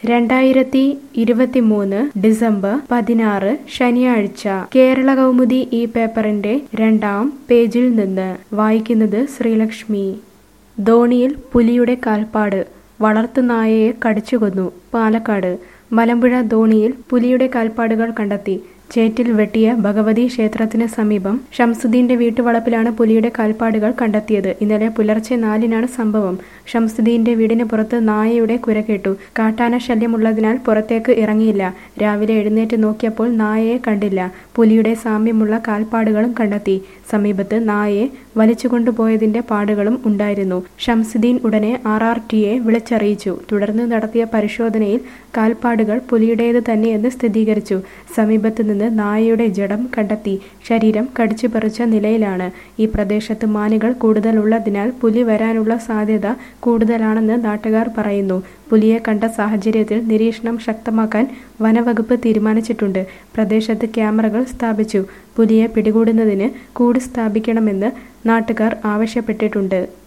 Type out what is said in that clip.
രണ്ടായിരത്തി ഇരുപത്തിമൂന്ന് ഡിസംബർ പതിനാറ് ശനിയാഴ്ച കേരള കൗമുദി ഈ പേപ്പറിന്റെ രണ്ടാം പേജിൽ നിന്ന് വായിക്കുന്നത് ശ്രീലക്ഷ്മി ധോണിയിൽ പുലിയുടെ കാൽപ്പാട് വളർത്തുനായയെ കടിച്ചുകൊന്നു പാലക്കാട് മലമ്പുഴ ധോണിയിൽ പുലിയുടെ കാൽപ്പാടുകൾ കണ്ടെത്തി ചേറ്റിൽ വെട്ടിയ ഭഗവതി ക്ഷേത്രത്തിന് സമീപം ഷംസുദ്ദീന്റെ വീട്ടുവളപ്പിലാണ് പുലിയുടെ കാൽപ്പാടുകൾ കണ്ടെത്തിയത് ഇന്നലെ പുലർച്ചെ നാലിനാണ് സംഭവം ഷംസുദ്ദീന്റെ വീടിന് പുറത്ത് നായയുടെ കുര കേട്ടു കാട്ടാന ശല്യമുള്ളതിനാൽ പുറത്തേക്ക് ഇറങ്ങിയില്ല രാവിലെ എഴുന്നേറ്റ് നോക്കിയപ്പോൾ നായയെ കണ്ടില്ല പുലിയുടെ സാമ്യമുള്ള കാൽപ്പാടുകളും കണ്ടെത്തി സമീപത്ത് നായയെ വലിച്ചുകൊണ്ടുപോയതിന്റെ പാടുകളും ഉണ്ടായിരുന്നു ഷംസുദ്ദീൻ ഉടനെ ആർ ആർ ടിയെ വിളിച്ചറിയിച്ചു തുടർന്ന് നടത്തിയ പരിശോധനയിൽ കാൽപ്പാടുകൾ പുലിയുടേത് തന്നെയെന്ന് സ്ഥിരീകരിച്ചു സമീപത്ത് നിന്ന് നായയുടെ ജഡം കണ്ടെത്തി ശരീരം കടിച്ചു പറിച്ച നിലയിലാണ് ഈ പ്രദേശത്ത് മാനുകൾ കൂടുതലുള്ളതിനാൽ പുലി വരാനുള്ള സാധ്യത കൂടുതലാണെന്ന് നാട്ടുകാർ പറയുന്നു പുലിയെ കണ്ട സാഹചര്യത്തിൽ നിരീക്ഷണം ശക്തമാക്കാൻ വനവകുപ്പ് തീരുമാനിച്ചിട്ടുണ്ട് പ്രദേശത്ത് ക്യാമറകൾ സ്ഥാപിച്ചു പുലിയെ പിടികൂടുന്നതിന് കൂട് സ്ഥാപിക്കണമെന്ന് നാട്ടുകാർ ആവശ്യപ്പെട്ടിട്ടുണ്ട്